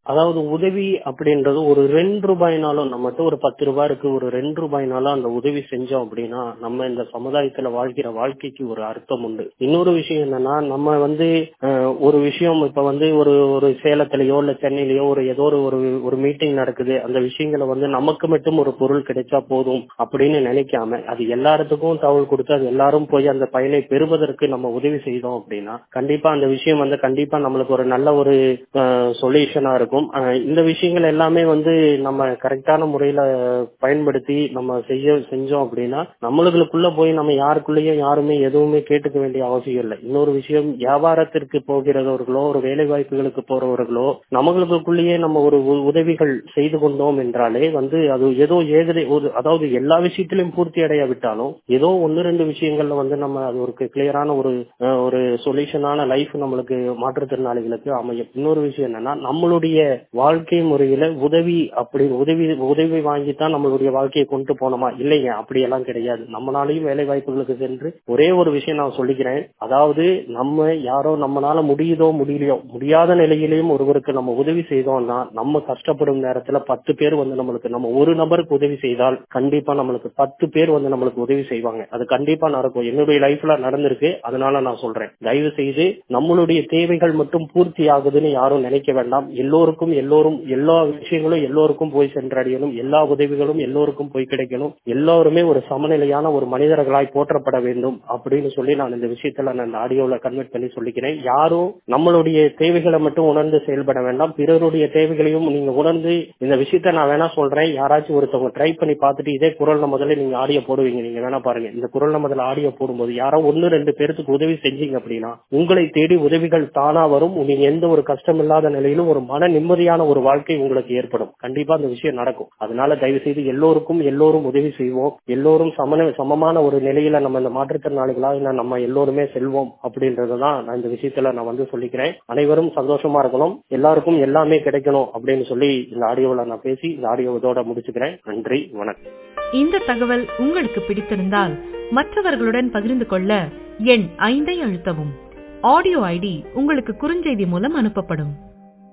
அதாவது உதவி அப்படின்றது ஒரு ரெண்டு ரூபாய்னாலும் நம்மகிட்ட ஒரு பத்து ரூபாய் இருக்கு ஒரு ரெண்டு ரூபாய்னாலும் அந்த உதவி செஞ்சோம் அப்படின்னா நம்ம இந்த சமுதாயத்துல வாழ்கிற வாழ்க்கைக்கு ஒரு அர்த்தம் உண்டு இன்னொரு விஷயம் என்னன்னா நம்ம வந்து அஹ், ஒரு விஷயம் இப்ப வந்து ஒரு ஒரு சேலத்திலயோ இல்ல சென்னையிலயோ ஒரு ஏதோ ஒரு ஒரு ஒரு மீட்டிங் நடக்குது அந்த விஷயங்களை வந்து நமக்கு மட்டும் ஒரு பொருள் கிடைச்சா போதும் அப்படின்னு நினைக்காம அது எல்லாத்துக்கும் தகவல் கொடுத்து அது எல்லாரும் போய் அந்த பயனை பெறுவதற்கு நம்ம உதவி செய்தோம் அப்படின்னா கண்டிப்பா அந்த விஷயம் வந்து கண்டிப்பா நம்மளுக்கு ஒரு நல்ல ஒரு சொல்யூஷனா இருக்கும் அஹ், இந்த விஷயங்கள் எல்லாமே வந்து நம்ம கரெக்டான முறையில பயன்படுத்தி நம்ம செய்ய செஞ்சோம் அப்படின்னா நம்மளுக்குள்ள போய் நம்ம யாருக்குள்ளேயும் யாருமே எதுவுமே கேட்டுக்க வேண்டிய அவசியம் இல்லை இன்னொரு விஷயம் வியாபாரத்திற்கு போகிறவர்களோ ஒரு வேலை வாய்ப்புகளுக்கு போறவர்களோ நம்மளுக்குள்ளேயே நம்ம ஒரு உ- உதவிகள் செய்து கொண்டோம் என்றாலே வந்து அது ஏதோ ஏகதை ஒரு அதாவது எல்லா விஷயத்திலும் பூர்த்தி அடையாவிட்டாலும் ஏதோ ஒன்னு ரெண்டு விஷயங்கள்ல வந்து நம்ம அது ஒரு கிளியரான ஒரு அஹ், ஒரு சொல்யூஷனான லைஃப் நம்மளுக்கு மாற்றுத்திறனாளிகளுக்கு அமையும் இன்னொரு விஷயம் என்னன்னா நம்மளுடைய வாழ்க்கை முறையில உதவி அப்படி உதவி உதவி வாங்கித்தான் நம்மளுடைய வாழ்க்கையை கொண்டு போனோமா இல்லைங்க அப்படியெல்லாம் கிடையாது நம்மளாலையும் வேலை வாய்ப்புகளுக்கு சென்று ஒரே ஒரு விஷயம் நான் சொல்லிக்கிறேன் அதாவது நம்ம யாரோ நம்மளால முடியுதோ முடியலையோ முடியாத நிலையிலையும் ஒருவருக்கு நம்ம உதவி செய்தோம்னா நம்ம கஷ்டப்படும் நேரத்துல பத்து பேர் வந்து நம்மளுக்கு நம்ம ஒரு நபருக்கு உதவி செய்தால் கண்டிப்பா நம்மளுக்கு பத்து பேர் வந்து நம்மளுக்கு உதவி செய்வாங்க அது கண்டிப்பா நடக்கும் என்னுடைய லைஃப்ல நடந்திருக்கு அதனால நான் சொல்றேன் தயவு செய்து நம்மளுடைய தேவைகள் மட்டும் பூர்த்தி ஆகுதுன்னு யாரும் நினைக்க வேண்டாம் எல்லோருக்கும் எல்லோரும் எல்லா விஷயங்களும் எல்லோருக்கும் போய் சென்றடையணும் எல்லா உதவிகளும் எல்லோருக்கும் போய் கிடைக்கணும் எல்லோருமே ஒரு சமநிலையான ஒரு மனிதர்களாய் போற்றப்பட வேண்டும் அப்படின்னு சொல்லி நான் இந்த விஷயத்துல நான் இந்த ஆடியோல கன்வெர்ட் பண்ணி சொல்லிக்கிறேன் யாரும் நம்மளுடைய தேவைகளை மட்டும் உணர்ந்து செயல்பட வேண்டாம் பிறருடைய தேவைகளையும் நீங்க உணர்ந்து இந்த விஷயத்த நான் வேணா சொல்றேன் யாராச்சும் ஒருத்தவங்க ட்ரை பண்ணி பார்த்துட்டு இதே குரல் முதல்ல நீங்க ஆடியோ போடுவீங்க நீங்க வேணா பாருங்க இந்த குரல் முதல்ல ஆடியோ போடும்போது யாரோ ஒன்னு ரெண்டு பேருக்கு உதவி செஞ்சீங்க அப்படின்னா உங்களை தேடி உதவிகள் தானா வரும் நீங்க எந்த ஒரு கஷ்டம் இல்லாத நிலையிலும் ஒரு மன நிம்மதியான ஒரு வாழ்க்கை உங்களுக்கு ஏற்படும் கண்டிப்பா அந்த விஷயம் நடக்கும் அதனால தயவு செய்து எல்லோருக்கும் எல்லோரும் உதவி செய்வோம் எல்லோரும் சமன சமமான ஒரு நிலையில நம்ம இந்த மாற்றுத்திறனாளிகளா இல்ல நம்ம எல்லோருமே செல்வோம் அப்படின்றதுதான் நான் இந்த விஷயத்துல நான் வந்து சொல்லிக்கிறேன் அனைவரும் சந்தோஷமா இருக்கணும் எல்லாருக்கும் எல்லாமே கிடைக்கணும் அப்படின்னு சொல்லி இந்த ஆடியோவில் நான் பேசி இந்த ஆடியோ இதோட முடிச்சுக்கிறேன் நன்றி வணக்கம் இந்த தகவல் உங்களுக்கு பிடித்திருந்தால் மற்றவர்களுடன் பகிர்ந்து கொள்ள எண் ஐந்தை அழுத்தவும் ஆடியோ ஐடி உங்களுக்கு குறுஞ்செய்தி மூலம் அனுப்பப்படும்